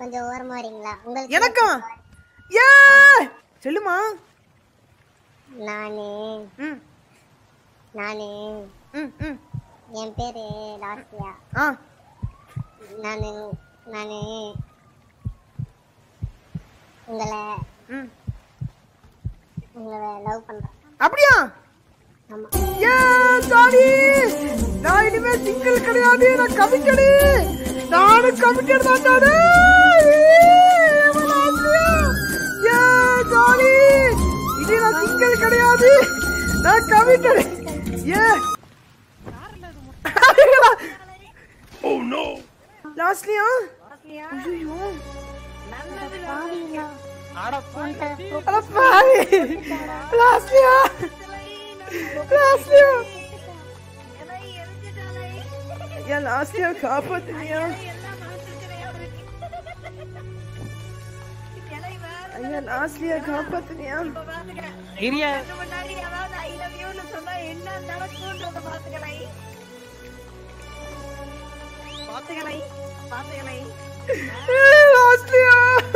கொஞ்சம் ஓரமா வரீங்களா உங்களுக்கு எனக்கா ஏ சொல்லுமா நானு ம் நானு ம் ம் என் பேரு லாஸ்யா ஆ நானு நானு உங்களை ம் உங்களை லவ் பண்றேன் அப்படியா ஆமா ஏ ஜாலி நான் இனிமே சிங்கிள் கிடையாது நான் கமிட்டடு நானும் கமிட்டட் தான் நானு ஏ ஜாலி இனி நான் சிங்கிள் கிடையாது நான் கமிட்டடு ஏ லாஸ்ட்லியா ஐயோ அட பாவி லாஸ்ட்லியா லாஸ்ட்லியா ஏன் லாஸ்ட்லியா காப்பாத்துனியா ஐயா லாஸ்ட்லியா காப்பாத்துனியா இரியா லாஸ்ட்லியா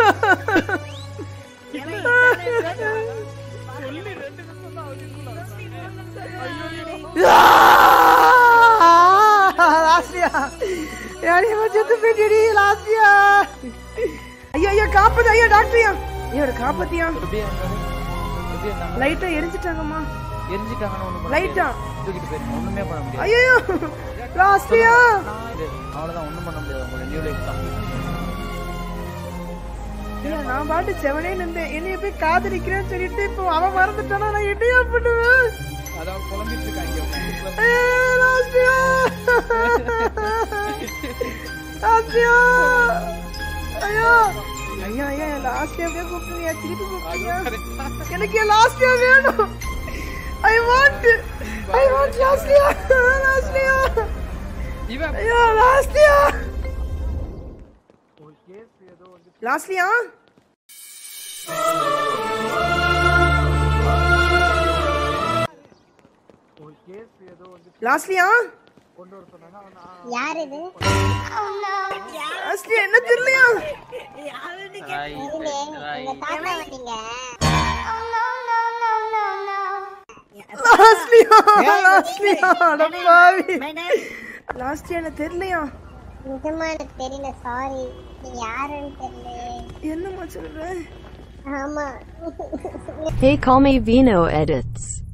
லாஸ்ட்லியா யாரையும் செத்து போயிட்டடி லாஸ்ட்லியா ஐயோ ஐயோ காப்பாத்து ஐயோ டாக்டரியா ஐயோ காப்பாத்தியா எப்படி இருந்தாரு எப்படி இருந்தாங்க லைட்டா எரிஞ்சிட்டாங்கம்மா எரிஞ்சிட்டாங்கன்னு ஒண்ணு பண்ண லைட்டா முடியாது. தூக்கிட்டு போயிருங்க ஒண்ணுமே பண்ண முடியாது ஐயோ லாஸ்ட்லியா இது, அவ்வளவுதான் ஒண்ணும் பண்ண முடியாது உங்களோட நியூ லைஃப் தான் ஐயா, நான் பாட்டு செவனே நின்றேன் என்னைய போய் காதலிக்கிறேன்னு சொல்லிட்டு இப்போ அவன் மறந்துட்டானா நான் என்னையா பண்ணுவேன் அதான் குழம்பிட்டு இருக்காங்க ஐயோ, லாஸ்ட்லியா லாஸ்ட்லியா ஐயோ ஐயா ஐயா லாஸ்ட் அப்படியே கூப்பிடுங்க திருப்பி கூப்பிடுங்க எனக்கு லாஸ்ட் வேணும் ஐ வாண்ட் ஐ வாண்ட் லாஸ்ட்லியா லாஸ்ட்லியா இவன் ஐயோ லாஸ்ட்லியா லாஸ்ட்லியா லாஸ்ட்லியா யார் இது லாஸ்ட்லியா என்ன தெரியலையா ராய், இதுலே ராய். உங்க தாத்தா வந்தீங்க லாஸ்ட்லியா லாஸ்ட்லியா அட பாவி லாஸ்ட்லியா எனக்கு தெரியலையா நிஜமா எனக்கு தெரியல சாரி நீ யாருன்னு தெரியல என்னம்மா சொல்ற ஆமா Hey, call me Vino Edits.